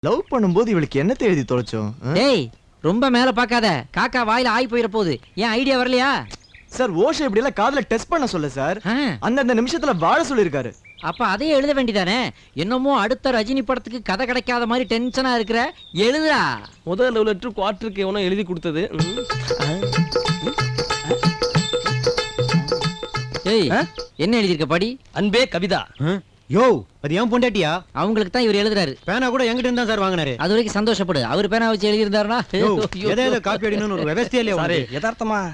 Love பண்ணும்போது இவளுக்கு என்னத்தை எழுதி தொலைச்சோம் ஆ? டேய் ரொம்ப மேல பார்க்காத காக்கா வாயில ஆய் போயிட போகுது ஏன் ஐடியா வரலையா சார் ஓஷோ இப்படி எல்லாம் காதுல டெஸ்ட் பண்ண சொல்ல சார் ஆ, அந்தந்த நிமிஷத்துல வாழ சொல்லிருக்காரு அப்ப அதையே எழுத வேண்டியதானே என்னமோ அடுத்த ரஜினி படத்துக்கு கதை கிடைக்காத மாதிரி டென்ஷனா இருக்கிற எழுதுடா முதல் லவ் லெட்டர் குவார்டருக்கு எவனோ எழுதி கொடுத்தது ம். ஏய் என்ன எழுதியிருக்க படி அன்பே கவிதா யோ அது ஏன் பொண்டாட்டியா அவங்களுக்கு தான் இவர் எழுதுறாரு பேனா கூட என்கிட்ட இருந்தா சார் வாங்கினாரு அது வரைக்கும் சந்தோஷப்படு அவர் பேனா வச்சு எழுதியிருந்தாருன்னா யோ, ஐயோ. எதை எதை காப்பி அடிக்கணும்னு ஒரு விவசாயிலே சாரி யதார்த்தமா